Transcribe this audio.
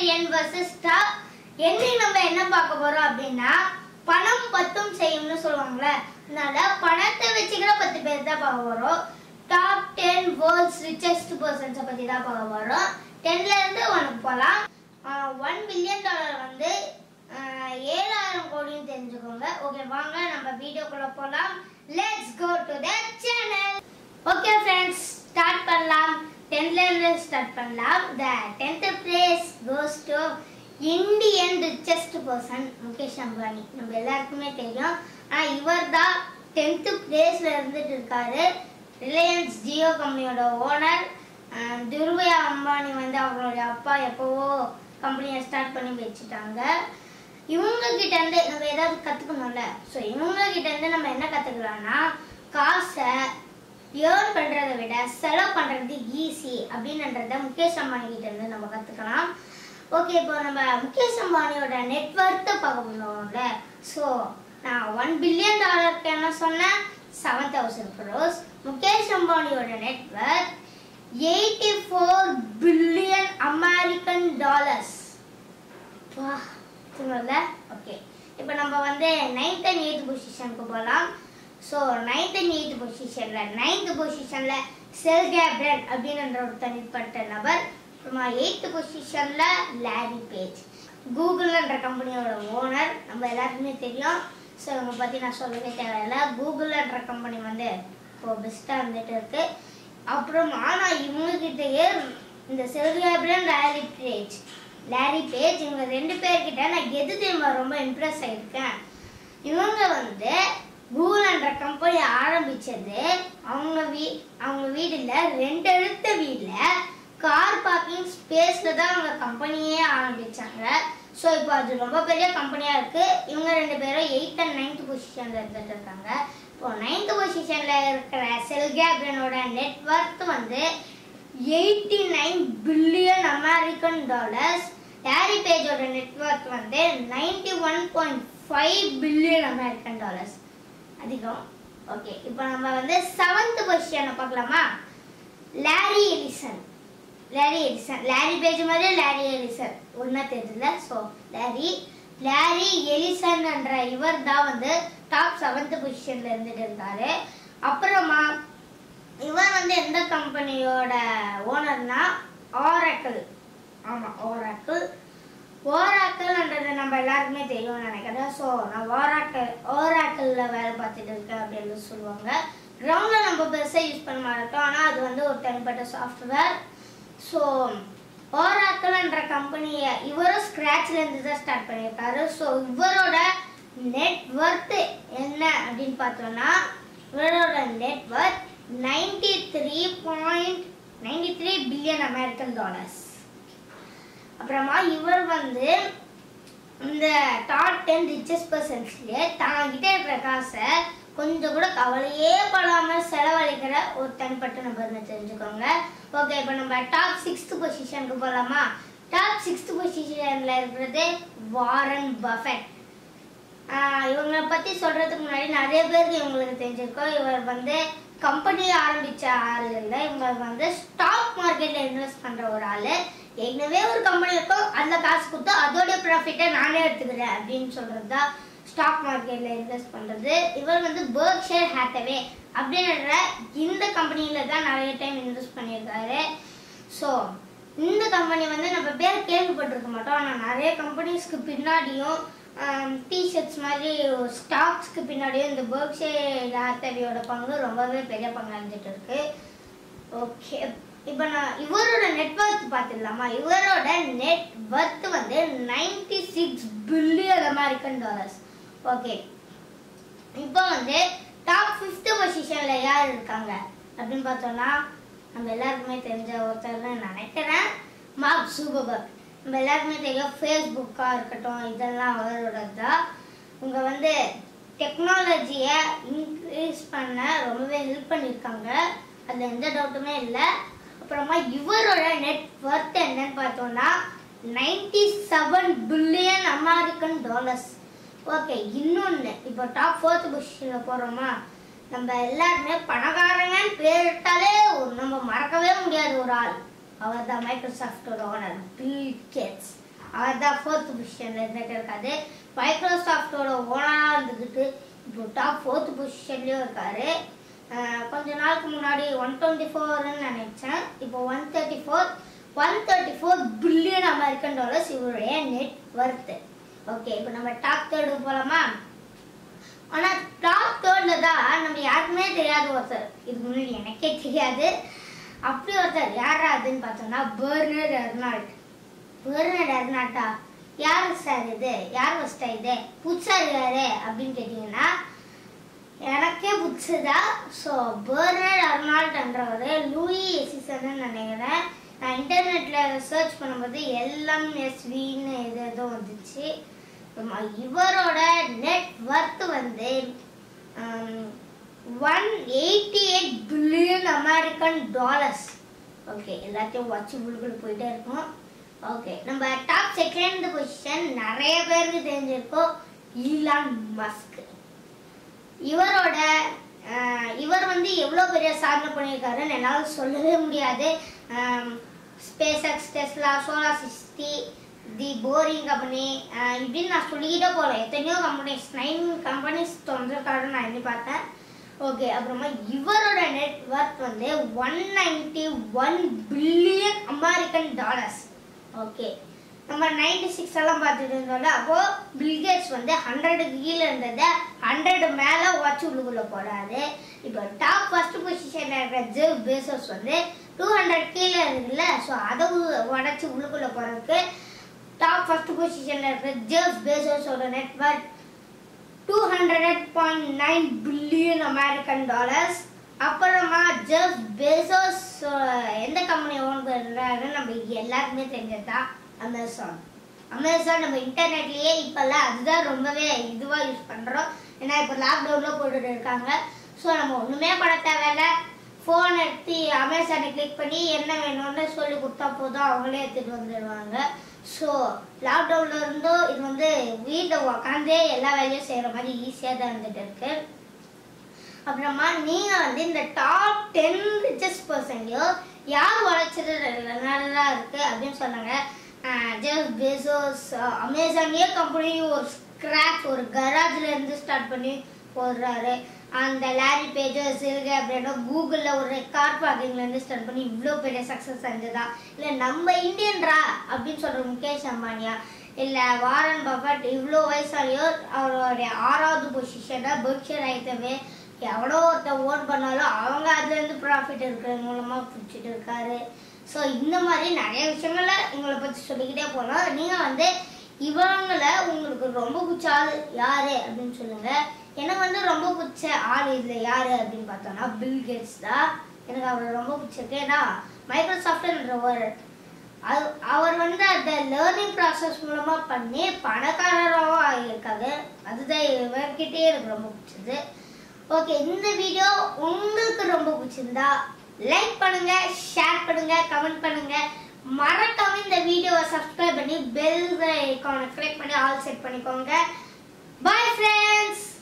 billion versus top என்னைக்கு நம்ம என்ன பார்க்க போறோம் அப்படின்னா பணம் பத்தும் செய்யும்னு சொல்லுவாங்கல்ல அதனால பணத்தை வச்சுக்கிற பத்து பேர் தான் பார்க்க போறோம் டாப் டென் வேர்ல்ட்ஸ் ரிச்சஸ்ட் பர்சன்ஸை பத்தி தான் பார்க்க போறோம் டென்ல இருந்து ஒனுக்கு போகலாம் ஒன் பில்லியன் டாலர் வந்து ஆஹ், ஏழாயிரம் கோடின்னு தெரிஞ்சுக்கோங்க ஓகே வாங்க நம்ம வீடியோக்குள்ள போலாம் let's go to the channel okay friends start பண்ணலாம் டென்த்ல இருந்து ஸ்டார்ட் பண்ணலாம் the tenth place goes to Indian richest person Mukesh Ambani நம்ம எல்லாருக்குமே தெரியும் ஆனால் இவர் தான் டென்த்து பிளேஸ்ல இருந்துட்டு இருக்காரு ரிலையன்ஸ் ஜியோ கம்பெனியோட ஓனர் துருவை அம்பானி வந்து அவங்களுடைய அப்பா எப்போவோ கம்பெனியை ஸ்டார்ட் பண்ணி வச்சுட்டாங்க இவங்க கிட்ட இருந்து நம்ம ஏதாவது கத்துக்கணும்ல ஸோ இவங்க கிட்ட இருந்து நம்ம என்ன கத்துக்கலாம்னா காசை ஏர்ன் பண்றதை விட செலவு பண்றது ஈஸி அப்படின்றத முகேஷ் அம்பானி கிட்ட இருந்து நம்ம கத்துக்கலாம் ஓகே இப்போ நம்ம முகேஷ் அம்பானியோட நெட்ஒர்த்தை பார்க்க போனோம்ல ஸோ நான் ஒன் பில்லியன் டாலருக்கு என்ன சொன்னேன் செவன் தௌசண்ட் க்ரோஸ் முகேஷ் அம்பானியோட network eighty four billion American dollars வா தூங்கல ஓகே இப்போ நம்ம வந்து நைன்த் அண்ட் எயித் பொசிஷனுக்கு போகலாம் ஸோ நைன்த் அண்ட் எயித் பொசிஷனில் நைன்த் பொசிஷனில் செல் கேப்ரன் அப்படின்ற ஒரு தனிப்பட்ட நபர் அப்புறமா எயித்து பொசிஷனில் லாரி பேஜ் கூகுள்ன்ற கம்பெனியோட ஓனர் நம்ம எல்லாருக்குமே தெரியும் ஸோ இவங்க பற்றி நான் சொல்லவே தேவையில்ல கூகுள்ன்ற கம்பெனி வந்து இப்போ பெஸ்ட்டாக இருந்துட்டு இருக்கு அப்புறம் ஆனால் இவங்ககிட்டயே இந்த செல்வியாபிரன் லாரி பேஜ் லாரி பேஜ் இவங்க ரெண்டு பேர்கிட்ட நான் எது தெரியுமா ரொம்ப இம்ப்ரெஸ் ஆயிருக்கேன் இவங்க வந்து கூகுள்ன்ற கம்பெனி ஆரம்பிச்சது அவங்க வீ அவங்க வீட்டில் ரெண்டு எழுத்த வீட்டில் கார் பார்க்கிங் ஸ்பேஸில் தான் அவங்க கம்பெனியே ஆரம்பிச்சாங்க ஸோ இப்போ அது ரொம்ப பெரிய கம்பெனியாக இருக்கு இவங்க ரெண்டு பேரும் எயித் அண்ட் நைன்த் பொசிஷனில் இருந்துட்டு இருக்காங்க இப்போ நைன்த் பொசிஷனில் இருக்கிற செல்கேப்ரனோட நெட்ஒர்க் வந்து eighty nine billion American dollars டாரி பேஜோட நெட்ஒர்க் வந்து ninety one point five billion American dollars அதிகம் ஓகே இப்போ நம்ம வந்து செவன்த் பொசிஷனை பார்க்கலாமா Larry Ellison Larry Ellison Larry Page மாதிரி லாரி எலிசன் ஒன்றா தெரியல ஸோ லாரி லாரி எலிசன் என்ற இவர் தான் வந்து டாப் செவன்த் பொசிஷன்ல இருந்துட்டு இருந்தாரு அப்புறமா இவர் வந்து எந்த கம்பெனியோட ஓனர்னா ஆரக்கிள் ஆமாம் ஆரக்கிள் ஓராக்கல்ன்றது நம்ம எல்லாருக்குமே தெரியும்னு நினைக்கிறேன் ஸோ நான் ஓராக்கல் ஓராக்கலில் வேலை பார்த்துட்டு இருக்கேன் அப்படின்னு சொல்லுவாங்க கிரவுண்டில் நம்ம பெருசாக யூஸ் பண்ண மாட்டோம் ஆனால் அது வந்து ஒரு தனிப்பட்ட சாஃப்ட்வேர் ஸோ ஓராக்கல்ன்ற கம்பெனியை இவரும் ஸ்க்ராட்ச்லேருந்து தான் ஸ்டார்ட் பண்ணியிருக்காரு ஸோ இவரோட நெட் ஒர்த்து என்ன அப்படின்னு பார்த்தோம்னா இவரோட net worth ninety three point ninety three billion American dollars அப்புறமா இவர் வந்து இந்த டாப் டென் ரிச்சஸ்ட் பர்சன்ஸ்லேயே தாங்கிட்ட இருக்கிற காசை கொஞ்சம் கூட கவலையே படாமல் செலவழிக்கிற ஒரு தனிப்பட்ட நபர்னு தெரிஞ்சுக்கோங்க ஓகே இப்போ நம்ம டாப் சிக்ஸ்த் பொசிஷனுக்கு போகலாமா டாப் சிக்ஸ்த் பொசிஷனில் இருக்கிறது வாரன் பஃபெட் இவங்களை பற்றி சொல்கிறதுக்கு முன்னாடி நிறைய பேருக்கு இவங்களுக்கு தெரிஞ்சிருக்கோம் இவர் வந்து கம்பெனி ஆரம்பித்த ஆள் இல்லை இவங்க வந்து ஸ்டாக் மார்க்கெட்டில் இன்வெஸ்ட் பண்ணுற ஒரு ஆள் ஏற்கனவே ஒரு கம்பெனி இருக்கும் அதில் காசு கொடுத்து அதோடைய ப்ராஃபிட்டை நானே எடுத்துக்கிறேன் அப்படின்னு சொல்கிறது தான் ஸ்டாக் மார்க்கெட்டில் இன்வெஸ்ட் பண்ணுறது இவர் வந்து பேர்க்ஷேர் ஹேத்தவே அப்படின்ற இந்த கம்பெனியில் தான் நிறைய டைம் இன்வெஸ்ட் பண்ணியிருக்காரு ஸோ இந்த கம்பெனி வந்து நம்ம பேர் கேள்விப்பட்டிருக்க மாட்டோம் ஆனால் நிறைய கம்பெனிஸ்க்கு பின்னாடியும் டிஷர்ட்ஸ் மாதிரி ஸ்டாக்ஸ்க்கு பின்னாடியும் இந்த பேர்க்ஷேர் ஹேத்தவேயோட பங்கு ரொம்பவே பெரிய பங்கு இருந்துட்டு இருக்கு ஓகே இப்போ நான் இவரோட நெட்ஒர்க் பார்த்துடலாமா இவரோட நெட் ஒர்த் வந்து ninety six billion American dollars okay இப்போ வந்து டாப் ஃபிஃப்த் பொசிஷனில் யார் இருக்காங்க அப்படின்னு பார்த்தோம்னா நம்ம எல்லாருக்குமே தெரிஞ்ச ஒருத்தர்னு நினைக்கிறேன் மார்க் சூபர்பர்க் நம்ம எல்லாருக்குமே தெரியும் ஃபேஸ்புக்காக இருக்கட்டும் இதெல்லாம் அவரோட தான் இவங்க வந்து டெக்னாலஜியை இன்க்ரீஸ் பண்ண ரொம்பவே ஹெல்ப் பண்ணியிருக்காங்க அதில் எந்த டவுட்டுமே இல்லை அப்புறமா இவரோட நெட் ஒர்த் என்னன்னு பார்த்தோம்னா ninety seven billion American dollars okay இன்னொன்று இப்போ டாப் ஃபோர்த் பொசிஷனில் போகிறோமா நம்ம எல்லாருமே பணக்காரங்கன்னு பேரிட்டாலே ஒரு நம்ம மறக்கவே முடியாத ஒரு ஆள் அவர் தான் மைக்ரோசாஃப்டோட ஓனர் பில் கேட்ஸ் அவர் தான் ஃபோர்த் பொசிஷனில் இருந்துட்டு இருக்காரு மைக்ரோசாஃப்டோட ஓனராக இருந்துக்கிட்டு இப்போ டாப் ஃபோர்த் பொசிஷன்லேயும் இருக்காரு அஹ் கொஞ்ச நாளுக்கு முன்னாடி ஒன் டுவெண்ட்டி ஃபோர்னு நினைச்சேன் இப்போ one thirty four one thirty four billion American dollars இவருடைய நெட் ஒர்த்து ஓகே இப்போ நம்ம டாப் தேர்டு போகலாமா ஆனால் டாப் தேர்டில் தான் நம்ம யாருக்குமே தெரியாத ஒருத்தர் இதுக்கு முன்னாடி எனக்கே தெரியாது அப்படி ஒருத்தர் யாரா அதுன்னு பார்த்தோம்னா பெர்னர்ட் எர்னால்ட் பெர்னர்ட் எர்னால்ட்டா யார் சார் இது யார் ஃபஸ்ட்டா இது புதுசாக இருக்காரு அப்படின்னு கேட்டிங்கன்னா எனக்கே புதுசுதா ஸோ பெர்னர்ட் அர்னால்ட்ன்றவர் லூயி எசிசன்னு நினைக்கிறேன் நான் இன்டர்நெட்டில் சர்ச் பண்ணும்போது எல்லாம் எஸ்வின்னு இது ஏதோ வந்துச்சு ஆமா, இவரோட நெட் ஒர்த் வந்து one eighty eight billion American dollars okay எல்லாத்தையும் வச்சு புல்குள் போயிட்டே இருக்கும் ஓகே நம்ம டாப் செகண்ட் பொசிஷன் நிறைய பேருக்கு தெரிஞ்சிருக்கோம் ஈலான் மஸ்க் இவரோட அஹ், இவர் வந்து எவ்வளோ பெரிய சாதனை பண்ணியிருக்காருன்னு என்னால் சொல்லவே முடியாது SpaceX Tesla SolarCity the Boring Company இப்படின்னு நான் சொல்லிக்கிட்டே போகல எத்தனையோ கம்பெனிஸ் நைன் கம்பெனிஸ் திறந்துருக்காருன்னு நான் எண்ணி பார்த்தேன் ஓகே அப்புறமா இவரோட நெட் ஒர்த் வந்து one ninety one billion American dollars okay நம்ம நைன்டி சிக்ஸ் எல்லாம் பார்த்துட்டு இருந்தோம்ல அப்போ பில்கேட்ஸ் வந்து ஹண்ட்ரடுக்கு கீழே இருந்ததை ஹண்ட்ரடு மேலே வாட்ச் உள்ளுக்குள்ள போறாரு இப்போ டாப் ஃபர்ஸ்ட் பொசிஷன்ல இருக்கிற ஜெவ் பேசோஸ் வந்து டூ ஹண்ட்ரட் கீழே இருக்குல்ல ஸோ அதை உடச்சி உள்ளுக்குள்ள போறதுக்கு டாப் ஃபர்ஸ்ட் பொசிஷன்ல இருக்கிற ஜெவ் பேசோஸோட network two hundred point nine billion American dollars அப்புறமா ஜெஃப் பெசோஸ் எந்த கம்பெனி ஓன் பண்ணுறாருன்னு நம்ம எல்லாருக்குமே தெரிஞ்சதுதான் அமேசான் அமேசான் நம்ம இன்டர்நெட்லேயே இப்போல்லாம் அதுதான் ரொம்பவே இதுவாக யூஸ் பண்ணுறோம் ஏன்னா இப்போ லாக்டவுனில் போட்டுட்டு இருக்காங்க ஸோ நம்ம ஒன்றுமே பண்ண தேவையில்ல ஃபோன் எடுத்து அமேசானை கிளிக் பண்ணி என்ன வேணும்னு சொல்லி கொடுத்தா போதும் அவங்களே எடுத்துகிட்டு வந்துடுவாங்க ஸோ லாக்டவுன்ல இருந்தும் இது வந்து வீட்டில் உக்காந்தே எல்லா வேலையும் செய்கிற மாதிரி ஈஸியாக தான் இருந்துட்டு இருக்கு அப்புறமா நீங்க வந்து இந்த டாப் டென் ரிச்சஸ்ட் பர்சன்லையும் யார் உழைச்சது நல்லா இருக்கு அப்படின்னு சொன்னாங்க ஜெஃப் பெசோஸ் அமேசானியே கம்பெனி ஒரு ஸ்கிராச் ஒரு கராஜ்ல இருந்து ஸ்டார்ட் பண்ணி போடுறாரு அந்த லாரி பேஜஸ் இருக்கு அப்படின்னா கூகுளில் ஒரு கார் பார்க்கிங்ல இருந்து ஸ்டார்ட் பண்ணி இவ்வளோ பெரிய சக்ஸஸ் செஞ்சதா இல்லை நம்ம இந்தியன்ரா அப்படின்னு சொல்ற முகேஷ் அம்பானியா இல்லை வாரன் பஃபட் இவ்வளோ வயசாலையும் அவருடைய ஆறாவது பொசிஷனாக பெர்க்ஷர் ஐட்டமே எவ்வளோ ஒருத்தர் ஓட் பண்ணாலும் அவங்க அதுலேருந்து ப்ராஃபிட் இருக்கிறது மூலமாக பிடிச்சிட்டு இருக்காரு ஸோ இந்த மாதிரி நிறைய விஷயங்கள எங்களை பற்றி சொல்லிக்கிட்டே போகலாம் நீங்கள் வந்து இவங்கள உங்களுக்கு ரொம்ப பிடிச்ச ஆள் யாரு அப்படின்னு சொல்லுங்க எனக்கு வந்து ரொம்ப பிடிச்ச ஆள் இதில் யாரு அப்படின்னு பார்த்தோம்னா பில் கேட்ஸ் தான் எனக்கு அவரை ரொம்ப பிடிச்சிருக்கு ஏன்னா மைக்ரோசாஃப்ட்ன்ற ஒரு அது அவர் வந்து அந்த லேர்னிங் ப்ராசஸ் மூலமா பண்ணி பணக்காரராகவும் ஆகியிருக்காரு அதுதான் இவர்கிட்டயே எனக்கு ரொம்ப பிடிச்சது ஓகே இந்த வீடியோ உங்களுக்கு ரொம்ப பிடிச்சிருந்தா லைக் பண்ணுங்க ஷேர் பண்ணுங்க கமெண்ட் பண்ணுங்க மறக்காம இந்த வீடியோவை சப்ஸ்கிரைப் பண்ணி பெல் ஐகானை கிளிக் பண்ணி ஆல் செட் பண்ணிக்கோங்க பை ஃப்ரெண்ட்ஸ்